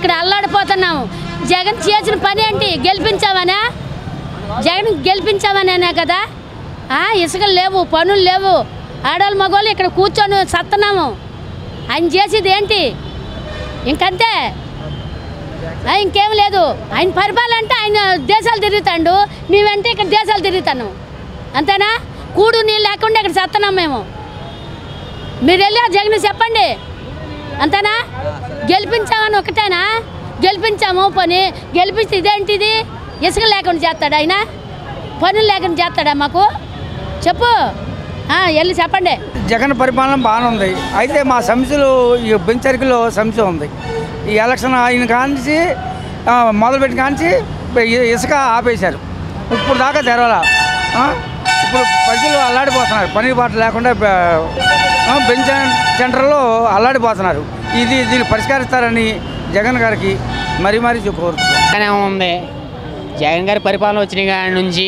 ఇక్కడ అల్లాడిపోతున్నాము జగన్ చేసిన పని ఏంటి గెలిపించామనా జగన్ గెలిపించామనేనే కదా ఆ, ఇసుకలు లేవు పనులు లేవు ఆడవాళ్ళు మగవాళ్ళు ఇక్కడ కూర్చొని సత్తన్నాము ఆయన చేసేది ఏంటి ఇంకంతే ఆ, ఇంకేం లేదు ఆయన పరిపాలన అంటే ఆయన దేశాలు తిరుగుతాడు మేమంటే ఇక్కడ దేశాలు తిరుగుతాను అంతేనా కూడు నీళ్ళు లేకుండా ఇక్కడ సత్తన్నాం మేము మీరు వెళ్ళి ఆ జగన్ చెప్పండి అంతేనా గెలిపించామని ఒకటేనా గెలిపించాము పని గెలిపిస్తే ఇదేంటిది ఇసుక లేకుండా చేస్తాడు ఆయన పనులు లేకుండా చేస్తాడా మాకు చెప్పు ఆ, వెళ్ళి చెప్పండి జగన్ పరిపాలన బాగానే ఉంది అయితే మా సమస్యలు ఈ బెంచరికలో సమస్య ఉంది ఈ ఎలక్షన్ అయిన కాంచి ఆ, మొదలుపెట్టిన కాంచి ఇ- ఇసుక ఆపేశారు ఇప్పుడు దాకా తెరవాల ఆ? ఇప్పుడు ప్రజలు అల్లాడిపోతున్నారు పని పాట లేకుండా బె- ఆ, బెంచ్ సెంటర్లో అల్లాడిపోతున్నారు ఇది దీన్ని పరిష్కరిస్తారని జగన్ గారికి మరీ మరీ కోరుతున్నాను బాగానే ఉంది జగన్ గారి పరిపాలన వచ్చిన కాడి నుంచి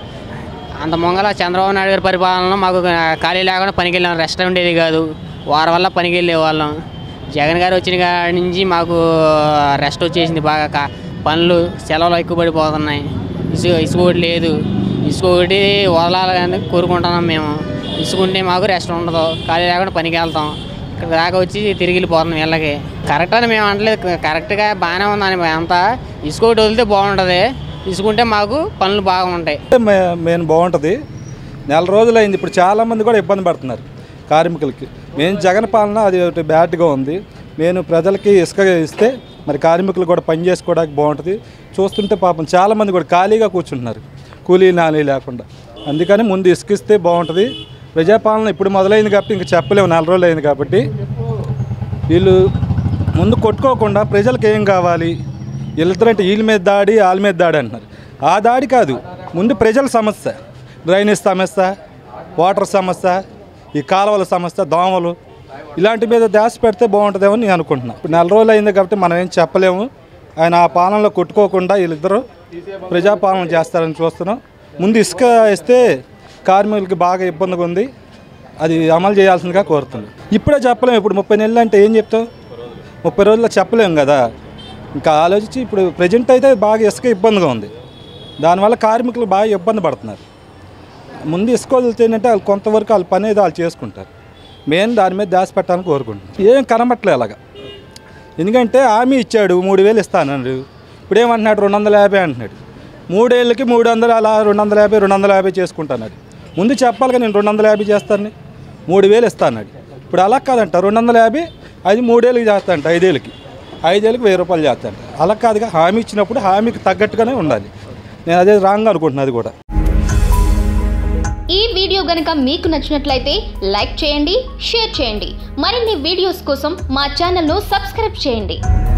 అంత మొంగల చంద్రబాబు నాయుడు గారి పరిపాలన మాకు ఖాళీ లేకుండా పనికి వెళ్ళాం రెస్ట్ ఉండేది కాదు వారం వల్ల పనికి వెళ్ళే వాళ్ళం జగన్ గారు వచ్చిన కాడి నుంచి మాకు రెస్ట్ వచ్చేసింది బాగా కా- పనులు సెలవులు ఎక్కువ పడిపోతున్నాయి ఇసుక ఇసుక ఒకటి లేదు ఇసుక ఒకటి వదలాలని కోరుకుంటున్నాం మేము ఇసుక ఉంటే మాకు రెస్ట్ ఉండదు ఖాళీ లేకుండా పనికి వెళ్తాం ఇక్కడ దాకా వచ్చి తిరిగి వెళ్ళిపోతున్నాం వీళ్ళకి కరెక్ట్ అని మేము అనలేదు కరెక్ట్గా బాగానే ఉందని అంతా ఇసుక ఒకటి వదిలితే బాగుంటుంది ఇసుకుంటే మాకు పనులు బాగుంటాయి మే- మెయిన్ బాగుంటుంది నెల రోజులు అయింది ఇప్పుడు చాలామంది కూడా ఇబ్బంది పడుతున్నారు కార్మికులకి మేము జగన్ పాలన అది ఒకటి బ్యాడ్గా ఉంది నేను ప్రజలకి ఇసుక ఇస్తే మరి కార్మికులు కూడా పని చేసుకోవడానికి బాగుంటుంది చూస్తుంటే పాపం చాలామంది కూడా ఖాళీగా కూర్చుంటున్నారు కూలీ నాలీ లేకుండా అందుకని ముందు ఇసుక ఇస్తే బాగుంటుంది ప్రజాపాలన ఇప్పుడు మొదలైంది కాబట్టి ఇంకా చెప్పలేము నెల రోజులు అయింది కాబట్టి వీళ్ళు ముందు కొట్టుకోకుండా ప్రజలకు ఏం కావాలి వీళ్ళిద్దరంటే వీళ్ళ మీద దాడి వాళ్ళ మీద దాడి అంటున్నారు ఆ దాడి కాదు ముందు ప్రజల సమస్య డ్రైనేజ్ సమస్య వాటర్ సమస్య ఈ కాలువల సమస్య దోమలు ఇలాంటి మీద దాచి పెడితే బాగుంటుందేమో నేను అనుకుంటున్నాను ఇప్పుడు నెల రోజులు అయింది కాబట్టి మనం ఏం చెప్పలేము ఆయన ఆ పాలనలో కొట్టుకోకుండా వీళ్ళిద్దరూ ప్రజాపాలన చేస్తారని చూస్తున్నాం ముందు ఇసుక వేస్తే కార్మికులకి బాగా ఇబ్బందిగా ఉంది అది అమలు చేయాల్సిందిగా కోరుతున్నాను ఇప్పుడే చెప్పలేము ఇప్పుడు ముప్పై నెలలు అంటే ఏం చెప్తావు ముప్పై రోజుల్లో చెప్పలేము కదా ఇంకా ఆలోచించి ఇప్పుడు ప్రజెంట్ అయితే బాగా ఇసుక ఇబ్బందిగా ఉంది దానివల్ల కార్మికులు బాగా ఇబ్బంది పడుతున్నారు ముందు ఇసుక వదిలితే ఏంటంటే వాళ్ళు కొంతవరకు వాళ్ళ పని ఏదో వాళ్ళు చేసుకుంటారు మేము దాని మీద దాచి పెట్టాలని కోరుకుంటున్నాం ఏం కనబట్టలే అలాగా ఎందుకంటే హామీ ఇచ్చాడు మూడు వేలు ఇస్తానన్నాడు ఇప్పుడు ఏమంటున్నాడు రెండు వందల యాభై అంటున్నాడు మూడేళ్ళకి మూడు వందలు అలా రెండు వందల యాభై రెండు వందల యాభై చేసుకుంటున్నాడు ముందు చెప్పాలిగా నేను రెండు వందల యాభై చేస్తాను మూడు వేలు ఇస్తాను ఇప్పుడు అలా కాదంట రెండు వందల యాభై అది మూడేళ్ళకి చేస్తాంట ఐదేళ్ళకి ఐదేళ్ళకి వెయ్యి రూపాయలు చేస్తాంట అలా కాదుగా హామీ ఇచ్చినప్పుడు హామీకి తగ్గట్టుగానే ఉండాలి నేను అదే రాంగ్ అనుకుంటున్నాను అది కూడా ఈ వీడియో గనుక మీకు నచ్చినట్లయితే లైక్ చేయండి షేర్ చేయండి మరిన్ని వీడియోస్ కోసం మా ఛానల్ను సబ్స్క్రైబ్ చేయండి